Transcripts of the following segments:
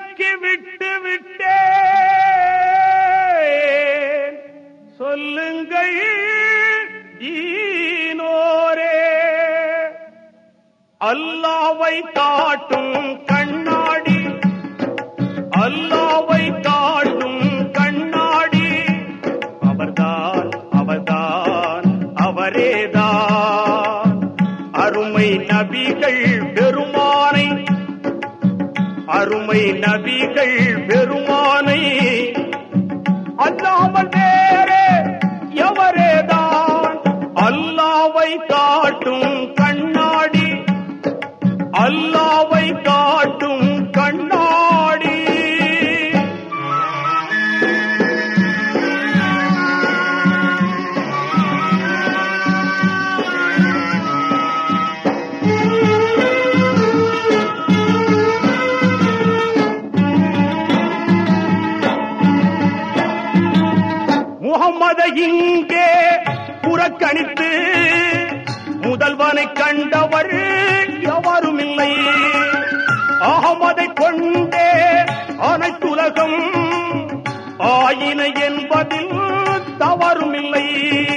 இறக்கி விட்டு விட்டேன் சொல்லுங்கள் ஈனோரே அல்லாவை காட்டும் கண்ணாடி அல்லாவை காட்டும் கண்ணாடி அவர்தான் அவர்தான் அவரேதான் அருமை நபிகள் பெருமானை அருமை நபிகள் பெருமானை அல்லாமல் வேறே எவரேதான் அல்லாவை காட்டும் கண்ணாடி அல்லாவை காட்டும் கண்ணாடி முகம்மதை இங்கே புறக்கணித்து முதல்வனை கண்டவர் எவரும் இல்லை அகமதை கொண்டே அனைத்துலகம் ஆயின என்பதில் தவறும் இல்லை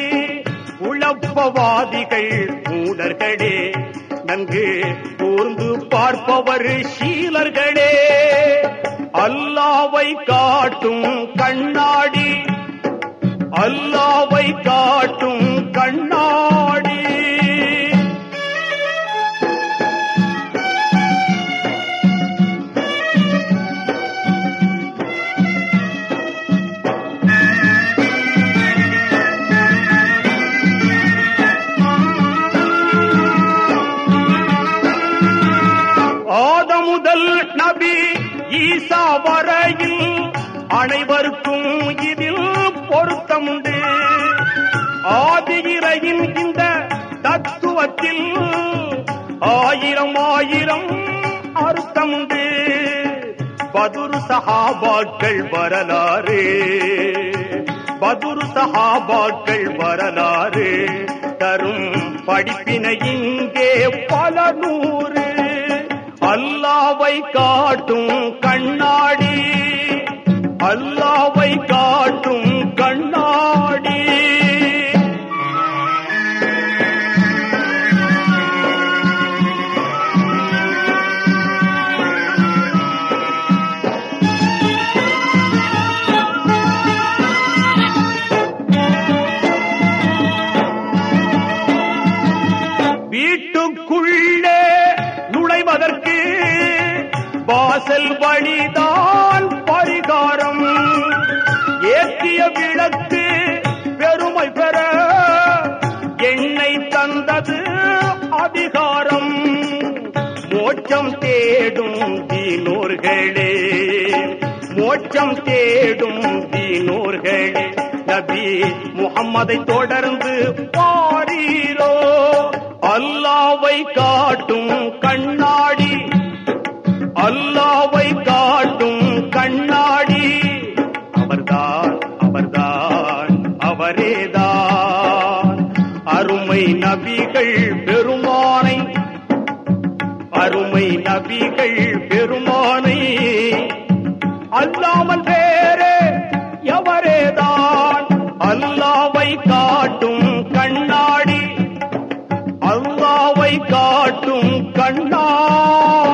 உழப்பவாதிகள் மூடர்களே நன்கு கூர்ந்து பார்ப்பவர் சீலர்களே அல்லாவை காட்டும் கண்ணாடி அல்லாவை காட்டும் கண்ணாடி ஆத முதல் நபி ஈசா வரையில் அனைவருக்கும் இதில் பொருத்தமுண்டு ஆதியிரையின் இந்த தத்துவத்தில் ஆயிரம் ஆயிரம் அர்த்தமுண்டு பதுரு சஹாபாக்கள் வரலாறு பதுரு சஹாபாக்கள் வரலாறு தரும் படிப்பினை இங்கே பல நூறு அல்லாவை காட்டும் கண்ணாடி அல்லாவை காட்டும் கண்ணாடி வீட்டுக்குள்ளே நுழைவதற்கு வாசல் வழிதான் பரிகாரம் ஏற்றிய விளக்கு பெருமை பெற எண்ணெய் தந்தது அதிகாரம் மோட்சம் தேடும் தீனோர்களே மோட்சம் தேடும் தீனோர்களே நபி முகம்மதை தொடர்ந்து பாரீரோ அல்லாவை காட்டும் கண்ணாடி அல்லாவை காட்டும் கண்ணாடி அவர்தான் அவர்தான் அவரேதான் அருமை நபிகள் பெருமானை அருமை நபிகள் பெருமானை அல்லாமல் வேறே எவரேதான் அல்லாவை காட்டும் கண்ணாடி அல்லாவை காட்டும் கண்ணாடி